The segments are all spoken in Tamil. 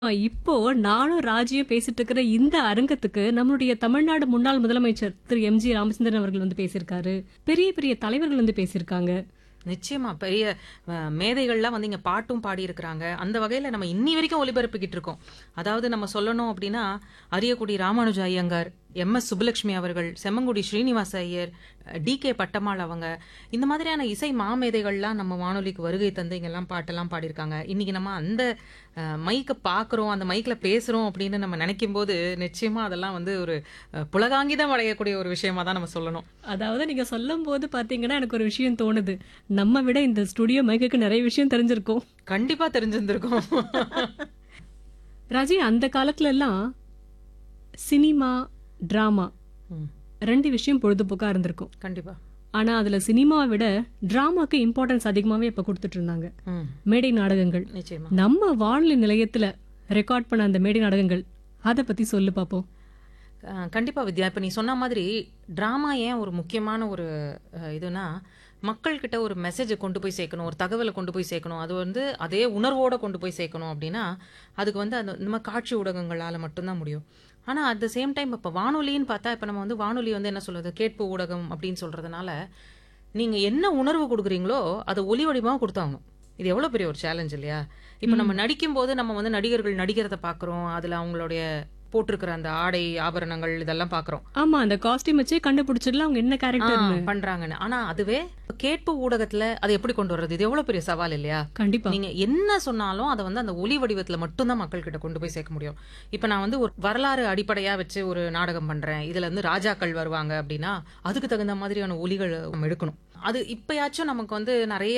ஆ, இப்போ நானும் ராஜியும் பேசிட்டு இருக்கிற இந்த அரங்கத்துக்கு நம்மளுடைய தமிழ்நாடு முன்னாள் முதலமைச்சர் திரு எம் ஜி ராமச்சந்திரன் அவர்கள் வந்து பேசியிருக்காரு பெரிய பெரிய தலைவர்கள் வந்து பேசியிருக்காங்க நிச்சயமா பெரிய அஹ், மேதைகள்லாம் வந்து இங்க பாட்டும் பாடி இருக்கிறாங்க அந்த வகையில நம்ம இன்னி வரைக்கும் ஒலிபரப்பிக்கிட்டு இருக்கோம் அதாவது நம்ம சொல்லணும் அப்படின்னா அரியக்குடி ராமானுஜ ஐயங்கார் எம் எஸ் சுப்புலட்சுமி அவர்கள் செம்மங்குடி ஸ்ரீனிவாச ஐயர் டி கே பட்டம்மாள் அவங்க இந்த மாதிரியான இசை மாமேதைகள்லாம் நம்ம வானொலிக்கு வருகை தந்து இங்கெல்லாம் பாட்டெல்லாம் பாடியிருக்காங்க இன்னைக்கு நம்ம அந்த மைக்கை பார்க்குறோம் அந்த மைக்கில் பேசுகிறோம் அப்படின்னு நம்ம நினைக்கும் போது நிச்சயமா அதெல்லாம் வந்து ஒரு அஹ், புலகாங்கிதம் அடையக்கூடிய ஒரு விஷயமா தான் நம்ம சொல்லணும் அதாவது நீங்க சொல்லும் போது பாத்தீங்கன்னா எனக்கு ஒரு விஷயம் தோணுது நம்ம விட இந்த ஸ்டுடியோ மைக்குக்கு நிறைய விஷயம் தெரிஞ்சிருக்கும் கண்டிப்பா தெரிஞ்சிருந்திருக்கோம் ராஜி அந்த காலத்துல எல்லாம் சினிமா டிராமா ம், ரெண்டு விஷயம் பொழுதுபோக்கா இருந்திருக்கும் கண்டிப்பா ஆனா அதுல சினிமாவை விட டிராமாக்கு இம்பார்ட்டன்ஸ் அதிகமாவே இப்ப கொடுத்துட்டு இருந்தாங்க ம் மேடை நாடகங்கள் நிச்சயமா நம்ம வானொலி நிலையத்துல ரெக்கார்ட் பண்ண அந்த மேடை நாடகங்கள் அத பத்தி சொல்லு பாப்போம் அஹ், கண்டிப்பா வித்யா இப்ப நீ சொன்ன மாதிரி டிராமா ஏன் ஒரு முக்கியமான ஒரு அஹ், இதுனா மக்கள்கிட்ட ஒரு மெசேஜை கொண்டு போய் சேர்க்கணும் ஒரு தகவலை கொண்டு போய் சேர்க்கணும் அது வந்து அதே உணர்வோட கொண்டு போய் சேர்க்கணும் அப்படின்னா அதுக்கு வந்து அந்த நம்ம காட்சி ஊடகங்களால மட்டும்தான் முடியும் ஆனா அட் த சேம் டைம் இப்ப வானொலின்னு பார்த்தா இப்ப நம்ம வந்து வானொலி வந்து என்ன சொல்றது கேட்பு ஊடகம் அப்படின்னு சொல்றதுனால நீங்க என்ன உணர்வு கொடுக்குறீங்களோ அதை ஒலி வடிவமா கொடுத்தாகணும் இது எவ்வளவு பெரிய ஒரு சேலஞ்ச் இல்லையா இப்ப நம்ம நடிக்கும் போது நம்ம வந்து நடிகர்கள் நடிக்கிறத பாக்குறோம் அதுல அவங்களுடைய போட்டிருக்கிற அந்த ஆடை ஆபரணங்கள் இதெல்லாம் பாக்குறோம் ஆமா அந்த காஸ்டியூம் வச்சே கண்டுபிடிச்சிடலாம் அவங்க என்ன கேரக்டர் ஆ, பண்றாங்கன்னு ஆனா அதுவே கேட்பு ஊடகத்துல அதை எப்படி கொண்டு வர்றது இது எவ்வளவு பெரிய சவால் இல்லையா கண்டிப்பா நீங்க என்ன சொன்னாலும் அதை வந்து அந்த ஒலி வடிவத்துல மட்டும்தான் மக்கள் கிட்ட கொண்டு போய் சேர்க்க முடியும் இப்ப நான் வந்து ஒரு வரலாறு அடிப்படையா வச்சு ஒரு நாடகம் பண்றேன் இதுல இருந்து ராஜாக்கள் வருவாங்க அப்படின்னா அதுக்கு தகுந்த மாதிரியான ஒலிகள் நம்ம எடுக்கணும் அது இப்பயாச்சும் நமக்கு வந்து நிறைய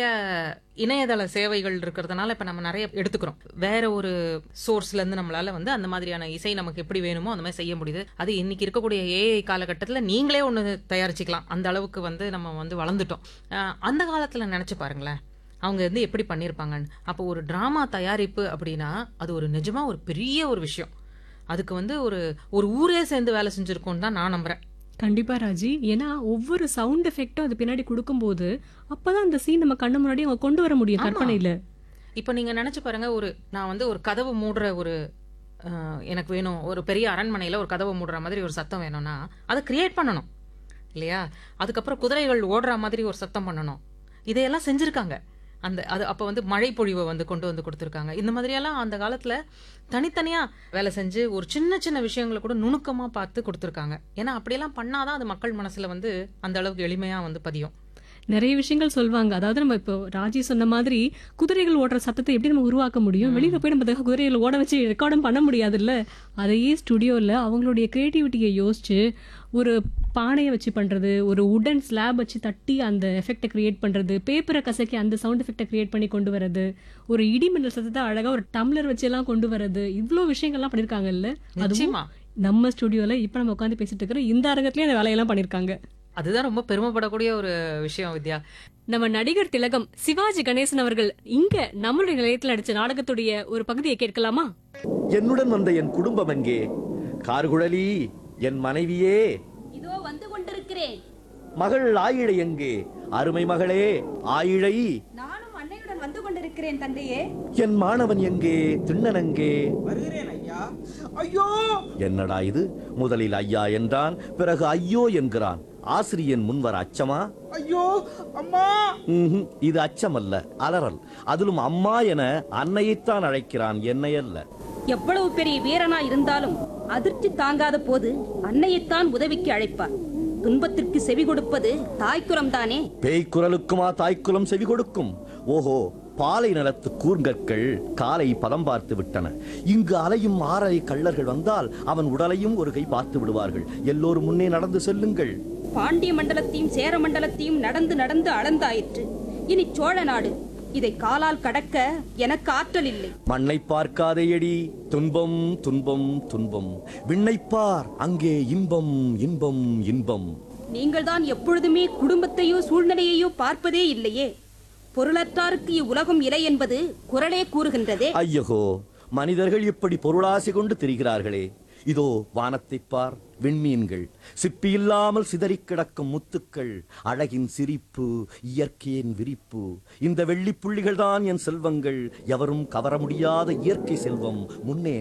இணையதள சேவைகள் இருக்கிறதுனால இப்ப நம்ம நிறைய எடுத்துக்கிறோம் வேற ஒரு சோர்ஸ்ல இருந்து நம்மளால வந்து அந்த மாதிரியான இசை நமக்கு எப்படி வேணுமோ அந்த மாதிரி செய்ய முடியுது அது இன்னைக்கு இருக்கக்கூடிய ஏஐ காலகட்டத்துல நீங்களே ஒண்ணு தயாரிச்சுக்கலாம் அந்த அளவுக்கு வந்து நம்ம வந்து வளர்ந்துட்டோம் அஹ் அந்த காலத்துல நினைச்சு பாருங்களேன் அவங்க வந்து எப்படி பண்ணியிருப்பாங்கன்னு அப்போ ஒரு டிராமா தயாரிப்பு அப்படின்னா அது ஒரு நிஜமா ஒரு பெரிய ஒரு விஷயம் அதுக்கு வந்து ஒரு ஒரு ஊரே சேர்ந்து வேலை செஞ்சிருக்கோன்னு தான் நான் நம்புறேன் கண்டிப்பா ராஜி ஏன்னா ஒவ்வொரு சவுண்ட் எஃபெக்டும் அது பின்னாடி கொடுக்கும்போது அப்பதான் அந்த சீன் நம்ம கண்ணு முன்னாடி அவங்க கொண்டு வர முடியும் ஆமா. கற்பனையில இப்போ நீங்க நினைச்சு பாருங்க ஒரு நான் வந்து ஒரு கதவு மூடுற ஒரு அஹ், எனக்கு வேணும் ஒரு பெரிய அரண்மனையில ஒரு கதவை மூடுற மாதிரி ஒரு சத்தம் வேணும்னா அதை கிரியேட் பண்ணணும் இல்லையா அதுக்கப்புறம் குதிரைகள் ஓடுற மாதிரி ஒரு சத்தம் பண்ணணும் இதையெல்லாம் செஞ்சிருக்காங்க அந்த அது அப்போ வந்து மழை பொழிவை வந்து கொண்டு வந்து கொடுத்துருக்காங்க இந்த மாதிரியெல்லாம் அந்த காலத்துல தனித்தனியா வேலை செஞ்சு ஒரு சின்ன சின்ன விஷயங்களை கூட நுணுக்கமா பார்த்து கொடுத்துருக்காங்க ஏன்னா அப்படியெல்லாம் பண்ணாதான் அது மக்கள் மனசுல வந்து அந்த அளவுக்கு எளிமையா வந்து பதியும் நிறைய விஷயங்கள் சொல்லுவாங்க அதாவது நம்ம இப்போ ராஜி சொன்ன மாதிரி குதிரைகள் ஓடுற சத்தத்தை எப்படி நம்ம உருவாக்க முடியும் வெளியில போய் நம்ம அதுக்காக குதிரைகளை ஓட வச்சு ரெக்கார்டும் பண்ண முடியாதுல்ல அதையே ஸ்டுடியோல அவங்களுடைய கிரியேட்டிவிட்டியை யோசிச்சு ஒரு பானையை வச்சு பண்றது ஒரு உடன் ஸ்லாப் வச்சு தட்டி அந்த எஃபெக்டை கிரியேட் பண்றது பேப்பரை கசக்கி அந்த சவுண்ட் எஃபெக்டை கிரியேட் பண்ணி கொண்டு வரது ஒரு இடி மின்னல் சத்தத்தை அழகா ஒரு டம்ளர் வச்சு எல்லாம் கொண்டு வரது இவ்ளோ விஷயங்கள்லாம் பண்ணிருக்காங்கல்ல அதுவும் நிச்சயமா நம்ம ஸ்டுடியோல இப்ப நம்ம உட்காந்து பேசிட்டு இருக்கிற இந்த அரங்கத்திலயும் அந்த வேலையெல்லாம் பண்ணிருக்காங்க அதுதான் ரொம்ப பெருமைப்படக்கூடிய ஒரு விஷயம் வித்யா நம்ம நடிகர் திலகம் சிவாஜி கணேசன் அவர்கள் இங்க நம்மளுடைய நிலையத்தில் நடிச்ச நாடகத்துடைய ஒரு பகுதியை கேட்கலாமா என்னுடன் வந்த என் குடும்பம் எங்கே கார்குழலி என் மனைவியே இதோ வந்து கொண்டிருக்கிறேன் மகள் ஆயிழை எங்கே அருமை மகளே ஆயிழை நானும் அன்னையுடன் வந்து கொண்டிருக்கிறேன் தந்தையே என் மாணவன் எங்கே திண்ணன் எங்கே வருகிறேன் ஐயா ஐயோ என்னடா இது முதலில் ஐயா என்றான் பிறகு ஐயோ என்கிறான் ஆசிரியன் முன்வர அச்சமா ஐயோ அம்மா ம்ஹும், இது அச்சமல்ல அலறல் அதிலும் அம்மா என அன்னையைத்தான் அழைக்கிறான் என்னை அல்ல எவ்வளவு பெரிய வீரனா இருந்தாலும் அதிர்ச்சி தாங்காத போது அன்னையைத்தான் உதவிக்கு அழைப்பார் துன்பத்திற்கு செவி கொடுப்பது தாய்க்குரம் தானே பேய்க்குரலுக்குமா தாய்க்குலம் செவி கொடுக்கும் ஓஹோ பாலை நிலத்து கூர்ங்கற்கள் காலை பதம் பார்த்து விட்டன இங்கு அலையும் ஆறரை கள்ளர்கள் வந்தால் அவன் உடலையும் ஒரு கை பார்த்து விடுவார்கள் எல்லோரும் முன்னே நடந்து செல்லுங்கள் பாண்டிய மண்டலத்தையும் சேர மண்டலத்தையும் நடந்து நடந்து அளந்தாயிற்று இனி சோழ நாடு இதை காலால் கடக்க எனக்கு ஆற்றல் இல்லை மண்ணை பார்க்காதேயடி துன்பம் துன்பம் துன்பம் விண்ணைப்பார் அங்கே இன்பம் இன்பம் இன்பம் நீங்கள்தான் எப்பொழுதுமே குடும்பத்தையோ சூழ்நிலையையோ பார்ப்பதே இல்லையே பொருளற்றாருக்கு இவ்வுலகம் இலை என்பது குரலே கூறுகின்றதே ஐயகோ மனிதர்கள் இப்படி பொருளாசை கொண்டு திரிகிறார்களே இதோ வானத்தைப் பார் விண்மீன்கள் சிப்பி இல்லாமல் சிதறிக் கிடக்கும் முத்துக்கள் அழகின் சிரிப்பு இயற்கையின் விரிப்பு இந்த வெள்ளிப் புள்ளிகள் தான் என் செல்வங்கள் எவரும் கவர முடியாத இயற்கை செல்வம் முன்னே